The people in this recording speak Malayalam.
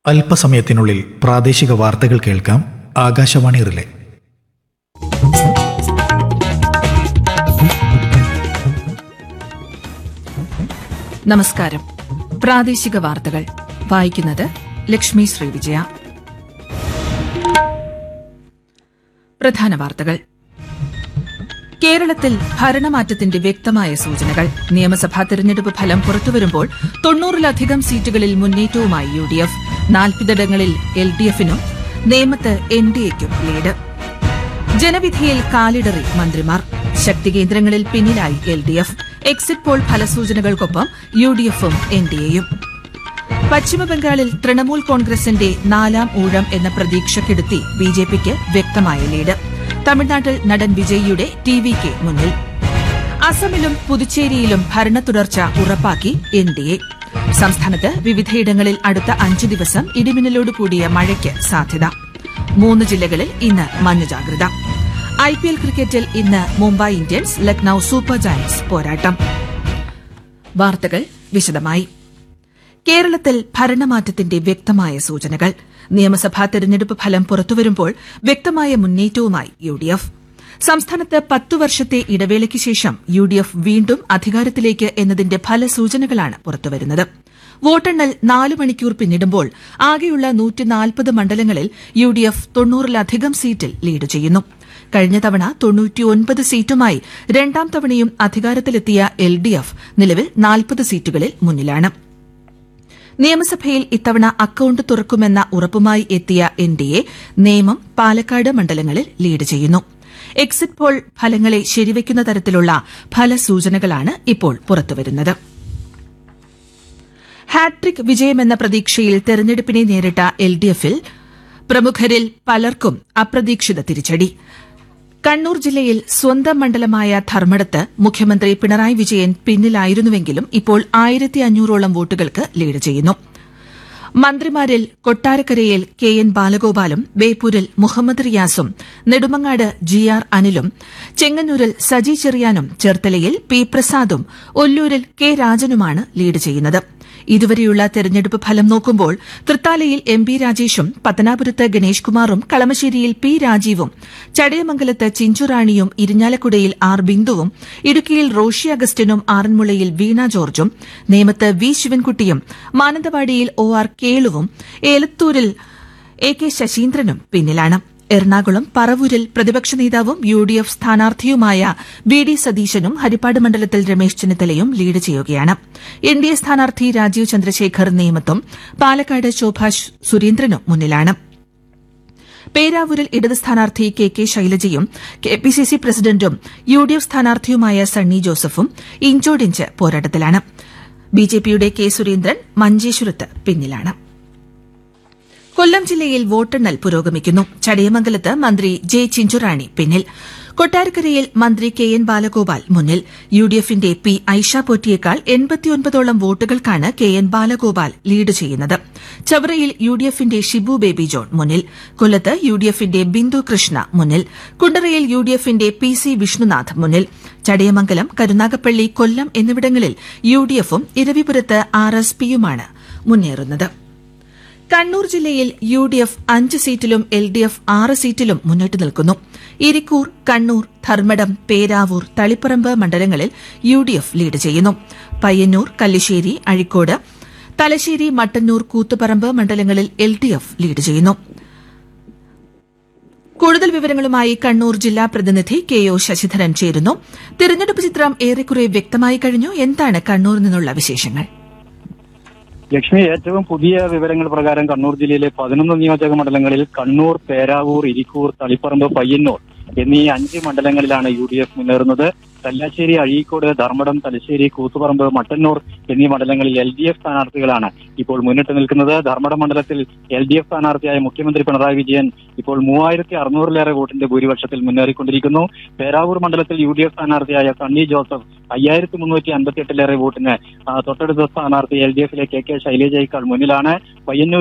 അല്പസമയത്തിനുള്ളിൽ പ്രാദേശിക വാർത്തകൾ കേൾക്കാം ആകാശവാണി റിലേ നമസ്കാരം പ്രാദേശിക വാർത്തകൾ വായിക്കുന്നത് ലക്ഷ്മി ശ്രീവിജയ പ്രധാന വാർത്തകൾ കേരളത്തിൽ ഭരണമാറ്റത്തിന്റെ വ്യക്തമായ സൂചനകൾ നിയമസഭാ തെരഞ്ഞെടുപ്പ് ഫലം പുറത്തുവരുമ്പോൾ തൊണ്ണൂറിലധികം സീറ്റുകളിൽ മുന്നേറ്റവുമായി യു ഡി എഫ് നാൽപ്പതിടങ്ങളിൽ എൽ ഡി എഫിനും നേമത്ത് എൻ ഡി എക്കും ലീഡ് ജനവിധിയിൽ കാലിടറി മന്ത്രിമാർ ശക്തി കേന്ദ്രങ്ങളിൽ പിന്നിലായി L D F exit poll ഫലസൂചനകൾക്കൊപ്പം യു ഡി എഫും എൻ ഡി എയും പശ്ചിമബംഗാളിൽ തൃണമൂൽ കോൺഗ്രസിന്റെ നാലാം ഊഴം എന്ന പ്രതീക്ഷക്കെടുത്തി ബി ജെ പിക്ക് വ്യക്തമായ ലീഡ് തമിഴ്നാട്ടിൽ നടൻ വിജയിയുടെ ടി വി കെ മുന്നിൽ അസമിലും പുതുച്ചേരിയിലും ഭരണ തുടർച്ച ഉറപ്പാക്കി എൻ ഡി എ സംസ്ഥാനത്ത് വിവിധയിടങ്ങളിൽ അടുത്ത അഞ്ചു ദിവസം ഇടിമിന്നലോട് കൂടിയ മഴയ്ക്ക് സാധ്യത മൂന്ന് ജില്ലകളിൽ ഇന്ന് മഞ്ഞ ജാഗ്രത ഐ പി എൽ ക്രിക്കറ്റിൽ ഇന്ന് Mumbai Indians Lucknow super giants പോരാട്ടം വാർത്തകൾ വിശദമായി കേരളത്തിൽ ഭരണമാറ്റത്തിന്റെ വ്യക്തമായ സൂചനകൾ നിയമസഭാ തെരഞ്ഞെടുപ്പ് ഫലം പുറത്തുവരുമ്പോൾ വ്യക്തമായ മുന്നേറ്റവുമായി യു ഡി എഫ് സംസ്ഥാനത്ത് പത്തു വർഷത്തെ ഇടവേളയ്ക്ക് ശേഷം യു ഡി എഫ് വീണ്ടും അധികാരത്തിലേക്ക് എന്നതിന്റെ ഫലസൂചനകളാണ് പുറത്തുവരുന്നത് വോട്ടെണ്ണൽ നാല് മണിക്കൂർ പിന്നിടുമ്പോൾ ആകെയുള്ള നൂറ്റിനാൽപ്പത് മണ്ഡലങ്ങളിൽ യു ഡി എഫ് തൊണ്ണൂറിലധികം സീറ്റിൽ ലീഡ് ചെയ്യുന്നു കഴിഞ്ഞ തവണ തൊണ്ണൂറ്റിയൊൻപത് സീറ്റുമായി രണ്ടാം തവണയും അധികാരത്തിലെത്തിയ എൽ ഡി എഫ് നിലവിൽ നാൽപ്പത് സീറ്റുകളിൽ മുന്നിലാണ് നിയമസഭയിൽ ഇത്തവണ അക്കൌണ്ട് തുറക്കുമെന്ന ഉറപ്പുമായി എത്തിയ N D A Nemom Palakkad മണ്ഡലങ്ങളിൽ ലീഡ് ചെയ്യുന്നു എക്സിറ്റ് പോൾ ഫലങ്ങളെ ശരിവയ്ക്കുന്ന തരത്തിലുള്ള ഫലസൂചനകളാണ് ഇപ്പോൾ പുറത്തുവരുന്നത് ഹാട്രിക് വിജയമെന്ന പ്രതീക്ഷയിൽ തെരഞ്ഞെടുപ്പിനെ നേരിട്ട എൽ ഡി എഫിൽ പ്രമുഖരിൽ പലർക്കും അപ്രതീക്ഷിത തിരിച്ചടി കണ്ണൂർ ജില്ലയിൽ സ്വന്തം മണ്ഡലമായ ധർമ്മടത്ത് മുഖ്യമന്ത്രി പിണറായി വിജയൻ പിന്നിലായിരുന്നുവെങ്കിലും ഇപ്പോൾ ആയിരത്തി അഞ്ഞൂറോളം വോട്ടുകൾക്ക് ലീഡ് ചെയ്യുന്നു മന്ത്രിമാരിൽ കൊട്ടാരക്കരയിൽ കെ എൻ ബാലഗോപാലും ബേപ്പൂരിൽ മുഹമ്മദ് റിയാസും നെടുമങ്ങാട് ജി ആർ അനിലും ചെങ്ങന്നൂരിൽ സജി ചെറിയാനും ചേർത്തലയിൽ പി പ്രസാദും ഒല്ലൂരിൽ കെ രാജനുമാണ് ലീഡ് ചെയ്യുന്നത് ഇതുവരെയുള്ള തെരഞ്ഞെടുപ്പ് ഫലം നോക്കുമ്പോൾ തൃത്താലയിൽ എം പി രാജേഷും പത്തനാപുരത്ത് ഗണേഷ് കുമാറും കളമശ്ശേരിയിൽ പി രാജീവും ചടയമംഗലത്ത് ചിഞ്ചുറാണിയും ഇരിഞ്ഞാലക്കുടയിൽ ആർ ബിന്ദുവും ഇടുക്കിയിൽ റോഷി അഗസ്റ്റിനും ആറന്മുളയിൽ വീണ ജോർജും നേമത്ത് വി ശിവൻകുട്ടിയും മാനന്തവാടിയിൽ ഒ ആർ കേളുവും ഏലത്തൂരിൽ എ കെ ശശീന്ദ്രനും പിന്നിലാണ് എറണാകുളം പറവൂരിൽ പ്രതിപക്ഷ നേതാവും യു ഡി എഫ് സ്ഥാനാർത്ഥിയുമായ വി ഡി സതീശനും ഹരിപ്പാട് മണ്ഡലത്തിൽ രമേശ് ചെന്നിത്തലയും ലീഡ് ചെയ്യുകയാണ് എൻ ഡി എ സ്ഥാനാർത്ഥി രാജീവ് ചന്ദ്രശേഖർ നേമത്തും പാലക്കാട് ശോഭ സുരേന്ദ്രനും മുന്നിലാണ് പേരാവൂരിൽ ഇടത് സ്ഥാനാർത്ഥി കെ കെ ശൈലജയും കെ പി സി സി പ്രസിഡന്റും യു ഡി എഫ് സ്ഥാനാർത്ഥിയുമായ സണ്ണി ജോസഫും ഇഞ്ചോടിഞ്ച് പോരാട്ടത്തിലാണ് ബി ജെ പിയുടെ കെ സുരേന്ദ്രൻ മഞ്ചേശ്വരത്ത് പിന്നിലാണ് കൊല്ലം ജില്ലയിൽ വോട്ടെണ്ണൽ പുരോഗമിക്കുന്നു ചടയമംഗലത്ത് മന്ത്രി ജെ ചിഞ്ചുറാണി പിന്നിൽ കൊട്ടാരക്കരയിൽ മന്ത്രി കെ എൻ ബാലഗോപാൽ മുന്നിൽ യു ഡി എഫിന്റെ പി ഐഷ പോറ്റിയേക്കാൾ എൺപത്തിയൊൻപതോളം വോട്ടുകൾക്കാണ് കെ എൻ ബാലഗോപാൽ ലീഡ് ചെയ്യുന്നത് ചവറയിൽ യു ഡി എഫിന്റെ ഷിബു ബേബി ജോൺ മുന്നിൽ കൊല്ലത്ത് യു ഡി എഫിന്റെ ബിന്ദു കൃഷ്ണ മുന്നിൽ കുണ്ടറയിൽ യു ഡി എഫിന്റെ പി സി വിഷ്ണുനാഥ് മുന്നിൽ ചടയമംഗലം കരുനാഗപ്പള്ളി കൊല്ലം എന്നിവിടങ്ങളിൽ യു ഡി എഫും ഇരവിപുരത്ത് ആർ എസ് പിയുമാണ് മുന്നേറുന്നത് കണ്ണൂർ ജില്ലയിൽ യു ഡി എഫ് അഞ്ച് സീറ്റിലും എൽ ഡി എഫ് ആറ് സീറ്റിലും മുന്നിട്ട് നിൽക്കുന്നു ഇരിക്കൂർ കണ്ണൂർ ധർമ്മടം പേരാവൂർ തളിപ്പറമ്പ് മണ്ഡലങ്ങളിൽ യു ഡി എഫ് ലീഡ് ചെയ്യുന്നു പയ്യന്നൂർ കല്ലിശ്ശേരി അഴിക്കോട് തലശ്ശേരി മട്ടന്നൂർ കൂത്തുപറമ്പ് മണ്ഡലങ്ങളിൽ എൽ ഡി എഫ് ലീഡ് ചെയ്യുന്നു കൂടുതൽ വിവരങ്ങളുമായി കണ്ണൂർ ജില്ലാ പ്രതിനിധി കെ ഒ ശശിധരൻ ചേരുന്നു തിരഞ്ഞെടുപ്പ് ചിത്രം ഏറെക്കുറെ വ്യക്തമായി കഴിഞ്ഞു എന്താണ് കണ്ണൂരിൽ നിന്നുള്ള വിശേഷങ്ങൾ ലക്ഷ്മി ഏറ്റവും പുതിയ വിവരങ്ങൾ പ്രകാരം കണ്ണൂർ ജില്ലയിലെ പതിനൊന്ന് നിയോജക മണ്ഡലങ്ങളിൽ കണ്ണൂർ പേരാവൂർ ഇരിക്കൂർ തളിപ്പറമ്പ് പയ്യന്നൂർ എന്നീ അഞ്ച് മണ്ഡലങ്ങളിലാണ് യു ഡി എഫ് മുന്നേറുന്നത് കല്ലാശ്ശേരി അഴീക്കോട് ധർമ്മടം തലശ്ശേരി കൂത്തുപറമ്പ് മട്ടന്നൂർ എന്നീ മണ്ഡലങ്ങളിൽ എൽ ഡി എഫ് സ്ഥാനാർത്ഥികളാണ് ഇപ്പോൾ മുന്നിട്ട് നിൽക്കുന്നത് ധർമ്മടം മണ്ഡലത്തിൽ എൽ ഡി എഫ് സ്ഥാനാർത്ഥിയായ മുഖ്യമന്ത്രി പിണറായി വിജയൻ ഇപ്പോൾ മൂവായിരത്തി അറുന്നൂറിലേറെ വോട്ടിന്റെ ഭൂരിപക്ഷത്തിൽ മുന്നേറിക്കൊണ്ടിരിക്കുന്നു പേരാവൂർ മണ്ഡലത്തിൽ യു ഡി എഫ് സ്ഥാനാർത്ഥിയായ സണ്ണി ജോസഫ് അയ്യായിരത്തി മുന്നൂറ്റി അൻപത്തിയെട്ടിലേറെ വോട്ടിന് ആ, തൊട്ടടുത്ത സ്ഥാനാർത്ഥി എൽ ഡി എഫിലെ കെ കെ ശൈലജയേക്കാൾ മുന്നിലാണ് പയ്യന്നൂർ